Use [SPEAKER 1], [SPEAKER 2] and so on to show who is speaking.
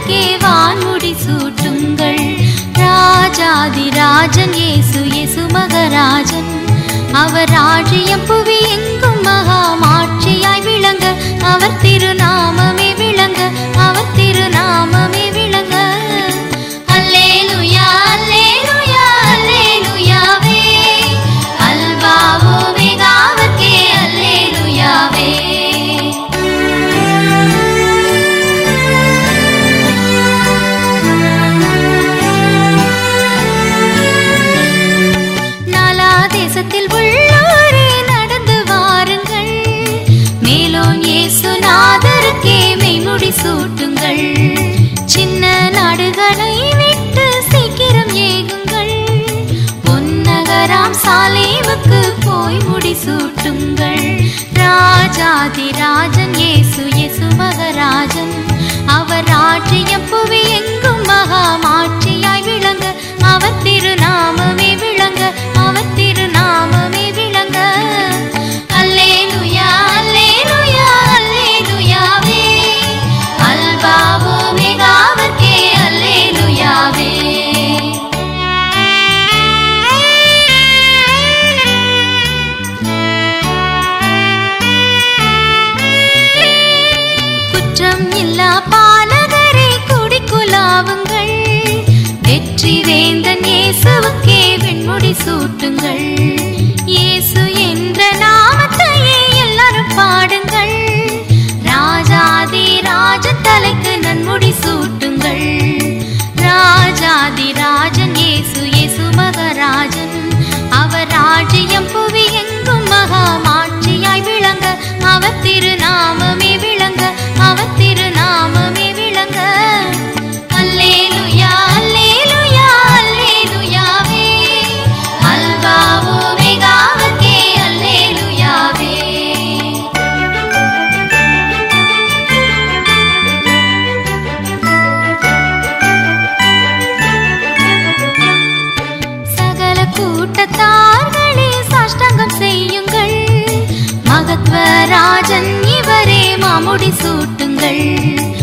[SPEAKER 1] நாதருக்கே வான்முடி சூட்டுங்கள் ராஜாதி ராஜன் இயேசு இயேசு மகராஜன் அவர் ராஜ்யம் புவி எங்கும் மகா மாட்சியாய் விளங்க அவர் திருநாமமே விளங்க அவர் திருநாமமே விளங்க அல்லேலூயா அல்லேலூயா அல்லேலூயாவே அல்பாவோ மிகாவர்க்கே அல்லேலூயாவே நாலா தேசத்தில் உள்ளோரே நடந்து வாருங்கள் மேலும் இயேசுநாதருக்கே மெய்முடி சூட்டுங்கள் சின்ன நாடுகளை விட்டு சீக்கிரம் ஏகுங்கள் பொன்னகராம் சாலேவுக்கு போய் முடி சூட்டுங்கள் ராஜாதி ராஜன் இயேசு இயேசு மகராஜன் அவர் ராஜ்யம் புவி எங்கும் மகா மாட்சியாய் விளங்க அவர் திருநாமமே விளங்க அவர் திருநாமமே விளங்க அல்லேலூயா அல்லேலூயா அல்லேலூயாவே அல்பாவோ மிகாவர்க்கே அல்லேலூயாவே குற்றம் இல்லா பாலகரை குடிக்குலாவுங்கள் வெற்றி வேந்தன் இயேசுவுக்கே வெண்முடி சூட்டுங்கள் இயேசு என்ற நாமத்தையே எல்லாரும் பாடுங்கள் ராஜாதி ராஜன் தலைக்கு நன்முடி சூட்டுங்கள் ராஜாதி ராஜன் இயேசு இயேசு மகராஜன் அவர் ராஜ்யம் புவி எங்கும் மகா மாட்சியாய் விளங்க அவர் திருநாமமே விளங்க அவர் திருநாமமே விளங்க அல்லேலூயா அல்லேலூயா அல்லேலூயாவே அல்பாவோ மிகாவர்க்கே அல்லேலூயாவே சகல கூட்டத்தார்களே சாஷ்டாங்கம் செய்யுங்கள் மகத்வ ராஜன் இவரே மாமுடி சூட்டுங்கள்